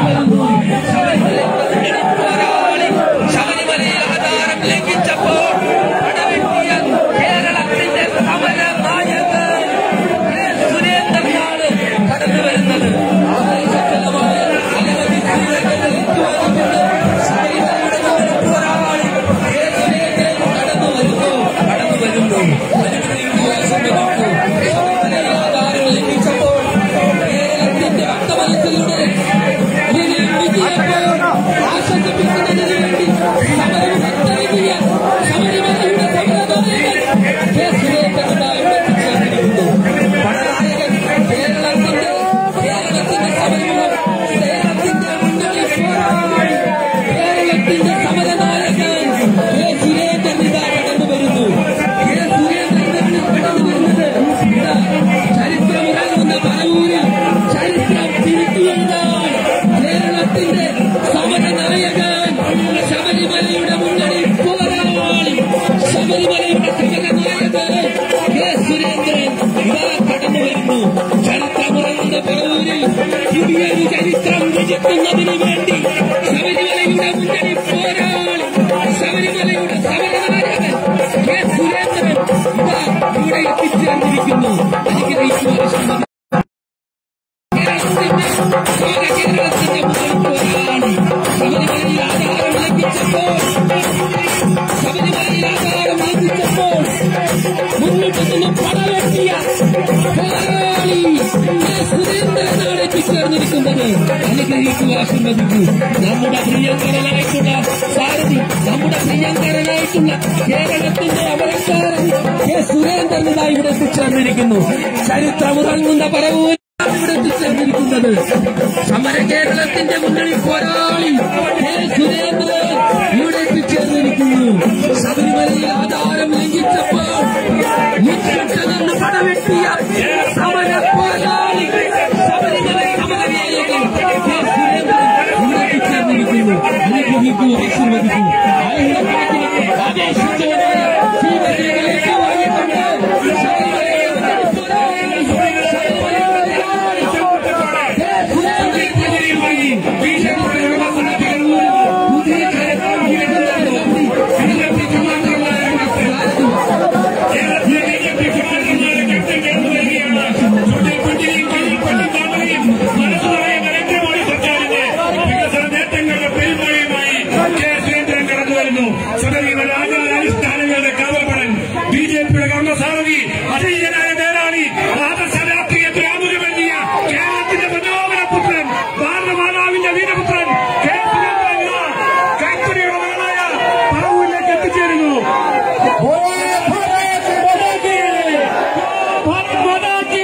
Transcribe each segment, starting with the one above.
ശബരിമലയിൽ ആധാരം ലംഘിച്ചപ്പോൾ പടവെട്ടിയ കേരളത്തിന്റെ സമര നായകൻ കെ. സുരേന്ദ്രനാണ് കടന്നു വരുന്നത് ആവേശജനമായ അനവധി സുരേന്ദ്രൻ ഏറ്റുവാങ്ങിക്കൊണ്ട് ശബരിമലയുടെ മുന്നിൽ പോരാളി കെ. സുരേന്ദ്രൻ കടന്നു വരുന്നു കടന്നു വരുന്നു അനുഗ്രഹിക്കുക സമ്മതിക്കൂ ശബരിമലയിൽ ആധാരം ലംഘിച്ചപ്പോൾ കേരളത്തിന്റെ ഭക്തമനസ്സിലൂടെ ഇതിനെ വിജയപ്പോൾ ആശ്വസിപ്പിക്കുന്നതിന് വേണ്ടി സമരം നടത്തിയ ശബരിമലയുടെ സമരനായകൻ കെ. സുരേന്ദ്രനായി എത്തിച്ചേർന്നിരിക്കുന്നു പടനായകൻ കേരളത്തിന്റെ കേരളത്തിന്റെ സമരം കേരളത്തിന്റെ മുന്നണി പോരാളി കേരളത്തിന്റെ സമരനായകൻ കെ. സുരേന്ദ്രൻ ഇതാ കടന്നു വരുന്നു കെ. സുരേന്ദ്രൻ കടന്നു വരുന്നത് ഇതാ ചരിത്രമുറങ്ങുന്ന പറവൂരിൽ ചരിത്രം തിരുത്തിയെഴുതാൻ കേരളത്തിന്റെ സമരനായകൻ ശബരിമലയുടെ മുന്നണി പോരാളി ശബരിമലയുടെ സമരനായകൻ കെ സുരേന്ദ്രൻ ഇതാ കടന്നു വരുന്നു ചരിത്രമുറങ്ങുന്ന പറവൂരിൽ പുതിയൊരു ചരിത്രം രചിക്കുന്നതിന് വേണ്ടി ശബരിമലയുടെ മുന്നണി പോരാളി ശബരിമലയുടെ സമരനായകൻ കെ സുരേന്ദ്രൻ ഇതാ ഇവിടെ എത്തിച്ചേർന്നിരിക്കുന്നു അനുഗ്രഹിക്കുവാൻ ശ്രമിക്കുന്നു കേരളത്തിന്റെ കേരളത്തിന്റെ ശബരിമലയിൽ ആധാരം ലംഘിച്ചപ്പോൾ ശബരിമലയിൽ ആധാരം ലംഘിച്ചപ്പോൾ മുന്നിട്ട് നിന്ന് പടവെട്ടിയ പോരാളി കെ. സുരേന്ദ്രനാണ് എത്തിച്ചേർന്നിരിക്കുന്നത് അനുഗ്രഹിക്കുക ആശീർവദിക്കൂ നമ്മുടെ പ്രിയങ്കരനായിട്ടുള്ള സാരഥി നമ്മുടെ പ്രിയങ്കരനായിട്ടുള്ള കേരളത്തിന്റെ അമരക്കാരൻ കെ സുരേന്ദ്രനായി ഇവിടെ എത്തിച്ചേർന്നിരിക്കുന്നു ചരിത്രമുറങ്ങുന്ന പറവൂർ ഇവിടെ എത്തിച്ചേർന്നിരിക്കുന്നത് സമര കേരളത്തിന്റെ മുന്നണി പോരാളി കെ സുരേന്ദ്രൻ ഇവിടെ എത്തിച്ചേർന്നിരിക്കുന്നു ശബരിമലയിൽ ആധാരം ലംഘിച്ചപ്പോൾ മുന്നിട്ട് നിന്ന് പടവെട്ടിയ സമര പോരാളി ശബരിമല സമരനായകൻ കെ സുരേന്ദ്രൻ ഇവിടെ എത്തിച്ചേർന്നിരിക്കുന്നു അനുഗ്രഹിക്കൂ ആശീർവദിക്കൂ ആയിരക്കണക്കിന് ആവേശിച്ചവരായ ജീവജീവിലേക്ക് വാങ്ങിക്കൊണ്ട് ശബരിമലയിൽ മുന്നണി പോരാളി അനുഷ്ഠാനങ്ങളുടെ കാവൽപ്പടൻ ബി ജെ പിയുടെ കർമ്മസാരഥി അധീനനായ മേലാളി ആദർശ രാഷ്ട്രീയത്തിന് ആമുഖമെഴുതിയ കേരളത്തിന്റെ മനോഹര പുത്രൻ ഭാരതമാതാവിന്റെ വീരപുത്രൻ കെ. സുരേന്ദ്രൻ ഇതാ കൈത്തറിയുടെ മകളായ പറവൂരിലേക്ക് എത്തിച്ചേരുന്നു ഭാരത് മാതാക്ക്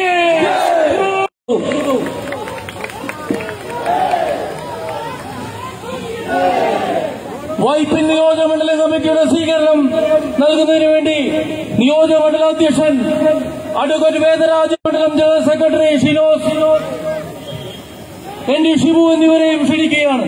വൈപ്പിൻ നിയോജകമണ്ഡല കമ്മിറ്റിയുടെ സ്വീകരണം നൽകുന്നതിന് വേണ്ടി നിയോജകമണ്ഡല അധ്യക്ഷൻ അഡ്വക്കേറ്റ് വേദരാജ മണ്ഡലം general secretary Shinos N D Shibu എന്നിവരെയും ക്ഷണിക്കുകയാണ്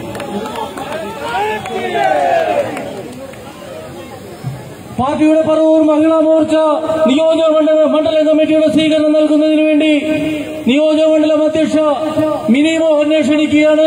പാർട്ടിയുടെ പറവൂർ മഹിളാ മോർച്ച നിയോജക മണ്ഡല മണ്ഡല കമ്മിറ്റിയുടെ സ്വീകരണം നൽകുന്നതിന് വേണ്ടി നിയോജക മണ്ഡലം അധ്യക്ഷ മിനി മോഹനെ ക്ഷണിക്കുകയാണ്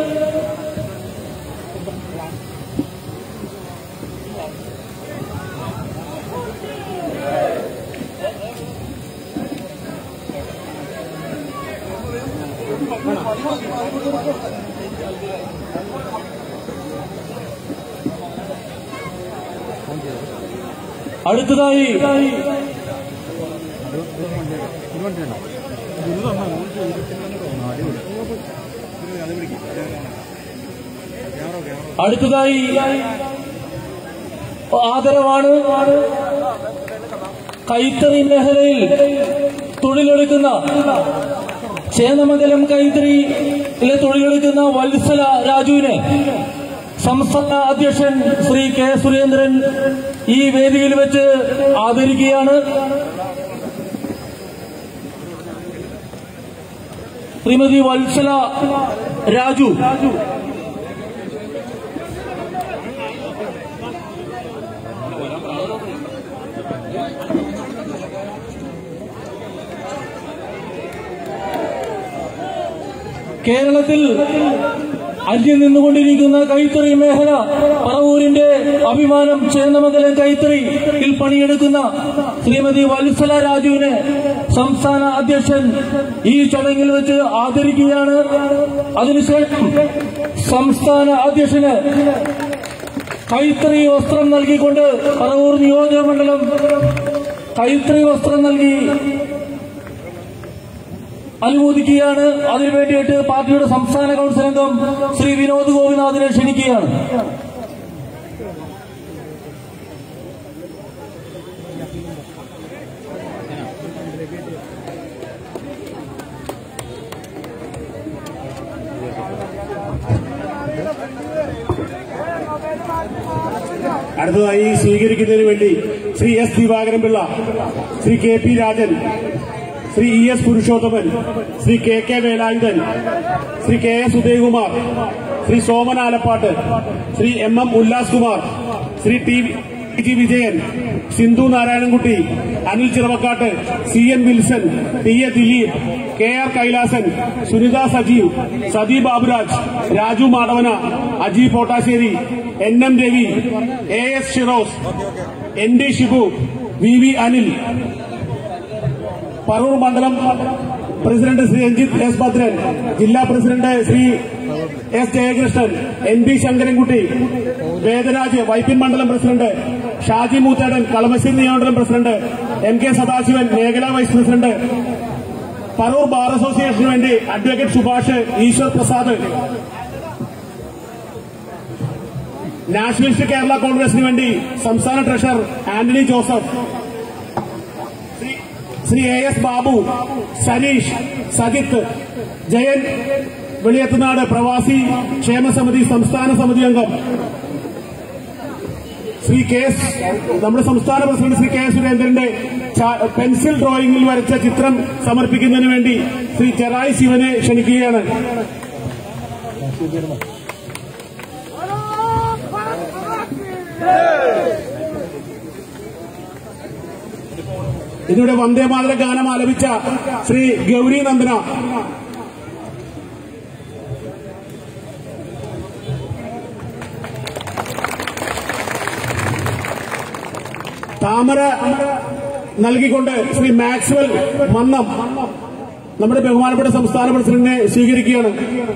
അടുത്തതായി അടുത്തതായി ആദരവാണ് കൈത്തറി മേഖലയിൽ തൊഴിലെടുക്കുന്ന ചേന്നമംഗലം കൈത്തറിയിലെ തൊഴിലെടുക്കുന്ന വത്സല രാജുവിനെ സംസ്ഥാന അധ്യക്ഷൻ ശ്രീ കെ സുരേന്ദ്രൻ ഈ വേദിയിൽ വെച്ച് ആദരിക്കുകയാണ് ശ്രീമതി വത്സല രാജു കേരളത്തിൽ അന്യം നിന്നുകൊണ്ടിരിക്കുന്ന കൈത്തറി മേഖല പറവൂരിന്റെ അഭിമാനം ചേന്നമംഗലം കൈത്തറിയിൽ പണിയെടുക്കുന്ന ശ്രീമതി വത്സല രാജുവിനെ സംസ്ഥാന അധ്യക്ഷൻ ഈ ചടങ്ങിൽ വെച്ച് ആദരിക്കുകയാണ് അതിനുശേഷം സംസ്ഥാന അധ്യക്ഷന് കൈത്തറി വസ്ത്രം നൽകിക്കൊണ്ട് പറവൂർ നിയോജക മണ്ഡലം കൈത്തറി വസ്ത്രം നൽകി അനുമോദിക്കുകയാണ് അതിനു വേണ്ടിയിട്ട് പാർട്ടിയുടെ സംസ്ഥാന കൌൺസിൽ അംഗം ശ്രീ വിനോദ് ഗോപിനാഥിനെ ക്ഷണിക്കുകയാണ് അടുത്തതായി സ്വീകരിക്കുന്നതിന് വേണ്ടി Shri S Divakaran Pillai Shri K P Rajan Shri E S Purushothaman Shri K K Velayudhan Shri K S Udayakumar Shri Soman Alappat Shri M M Ullas Kumar Shri T G Vijayan Sindhu Narayanankutty Anil Chiravakkat C N Wilson T A Dileep K R Kailasan Sunitha Sajeev Sathi Baburaj Raju Madavana Aji Pottasseri N M Ravi A S Shiros N D Shibu V V Anil Paravur മണ്ഡലം പ്രസിഡന്റ് ശ്രീ രഞ്ജിത്ത് എസ് ഭദ്രൻ ജില്ലാ president Shri S Jayakrishnan N P Sankarankutty Vedaraj Vypin മണ്ഡലം president Shaji Moothedan Kalamassery നിയമമണ്ഡലം president M K Sadasivan മേഖലാ vice president Paravur bar അസോസിയേഷന് വേണ്ടി advocate Subhash Eswar Prasad nationalist Kerala കോൺഗ്രസിന് വേണ്ടി സംസ്ഥാന treasurer Antony Joseph Shri- Shri A S Babu Saneesh Sajith Jayan Veliyathunadu പ്രവാസി ക്ഷേമസമിതി സംസ്ഥാന സമിതി അംഗം ശ്രീ കെ എസ് നമ്മുടെ സംസ്ഥാന പ്രസിഡന്റ് ശ്രീ കെ സുരേന്ദ്രന്റെ ചാ- പെൻസിൽ ഡ്രോയിങ്ങിൽ വരച്ച ചിത്രം സമർപ്പിക്കുന്നതിന് വേണ്ടി ശ്രീ ചെറായി ശിവനെ ക്ഷണിക്കുകയാണ് ഇതിവിടെ വന്ദേമാതര ഗാനം ആലപിച്ച ശ്രീ ഗൗരി നന്ദന താമര നൽകിക്കൊണ്ട് ശ്രീ മാക്സ്വൽ മന്നം നമ്മുടെ ബഹുമാനപ്പെട്ട സംസ്ഥാന പ്രസിഡന്റിനെ സ്വീകരിക്കുകയാണ്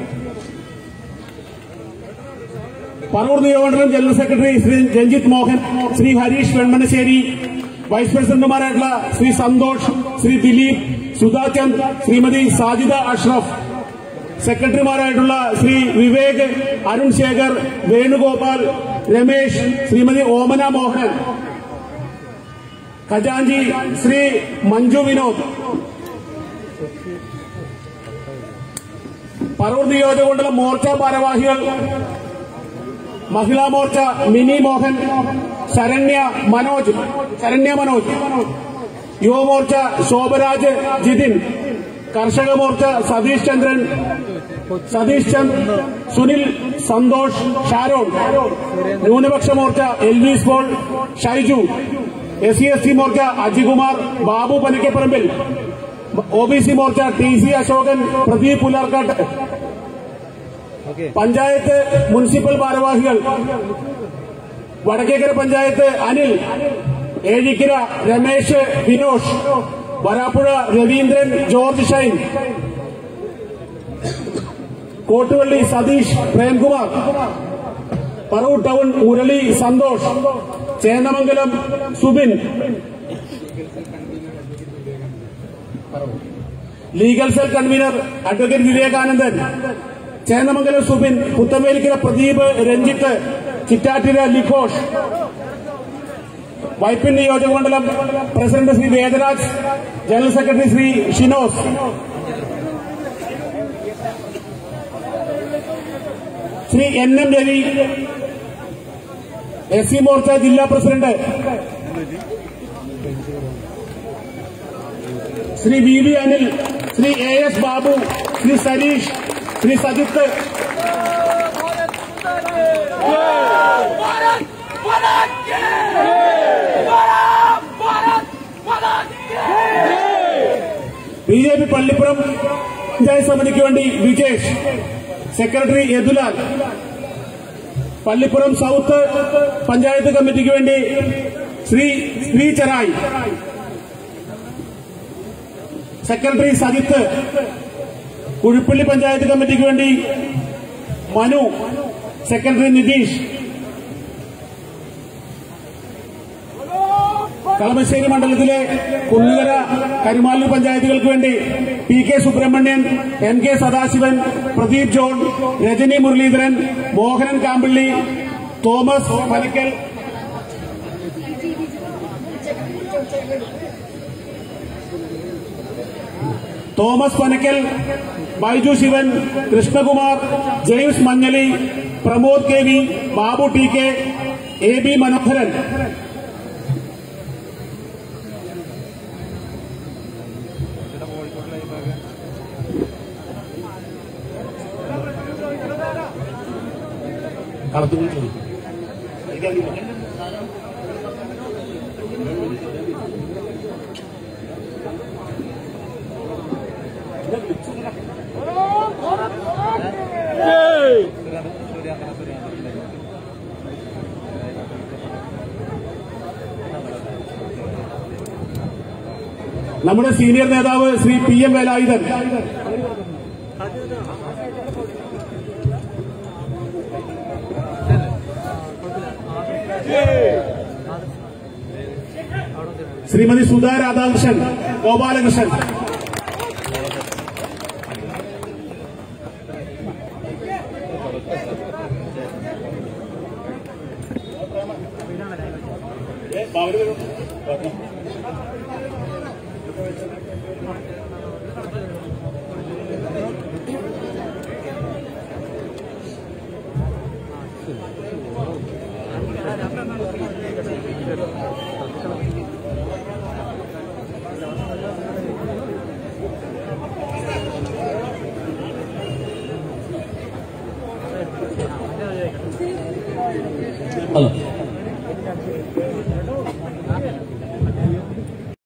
പറവൂർ നിയോജകമണ്ഡലം general secretary Shri Ranjith Mohan Shri Harish Venmanassery vice പ്രസിഡന്റുമാരായിട്ടുള്ള ശ്രീ സന്തോഷ് ശ്രീ ദിലീപ് സുധാചന്ദ് ശ്രീമതി സാജിദ അഷ്റഫ് സെക്രട്ടറിമാരായിട്ടുള്ള ശ്രീ വിവേക് അരുൺ ശേഖർ വേണുഗോപാൽ രമേശ് ശ്രീമതി ഓമന മോഹനൻ ഖജാഞ്ചി ശ്രീ മഞ്ജു വിനോദ് പറവൂർ നിയോജകമണ്ഡലം മോർച്ച ഭാരവാഹികൾ മഹിളാ മോർച്ച മിനി മോഹൻ ശരണ്യ മനോജ് ശരണ്യ മനോജ് യുവമോർച്ച ശോഭരാജ് ജിതിൻ കർഷക മോർച്ച സതീഷ് ചന്ദ്രൻ സതീഷ് ചന്ദ് സുനിൽ സന്തോഷ് ഷാരോൺ ന്യൂനപക്ഷ മോർച്ച എൽ വി സ്പോൾ Shaiju S C S T Morcha Ajikumar Babu Panakkaparambil O B C Morcha T C Asokan Pradeep Pularkkat panchayat municipal ഭാരവാഹികൾ Vadakkekara panchayat Anil Ezhikkara Ramesh Vinosh Varapuzha Raveendran George Shine Kottuvally Satheesh Premkumar Paravur town Murali Santhosh Chendamangalam Subin legal cell convener advocate Vivekanandan Chendamangalam Subin Puthamelikkara Pradeep Ranjith Chittattira Likhosh Vypin നിയോജക മണ്ഡലം president Shri Vedaraj general secretary Shri Shinos Shri N M Ravi S C Morcha ജില്ലാ president Shri V V Anil Shri A S Babu Shri Sareesh Shri Sajith B J P Pallipuram panchayat സമിതിക്ക് വേണ്ടി Vijesh secretary Yadulal Pallipuram south panchayat കമ്മിറ്റിക്ക് വേണ്ടി Shri Shri Cherai secretary Sajith Kuzhippilly panchayat കമ്മിറ്റിക്ക് വേണ്ടി മനു സെക്രട്ടറി നിതീഷ് കളമശ്ശേരി മണ്ഡലത്തിലെ കുന്നുകര കരുമാലൂർ പഞ്ചായത്തുകൾക്ക് വേണ്ടി P K Subramanian M K Sadasivan Pradeep John Rajani Muraleedharan Mohanan Kampilly Thomas Panakkal Thomas Panakkal Baiju Sivan Krishnakumar James Manjali Pramod K V Babu T K A B Manoharan നമ്മുടെ സീനിയർ നേതാവ് Shri P M Velayudhan Shrimati Sudha Radhakrishnan Gopalakrishnan hello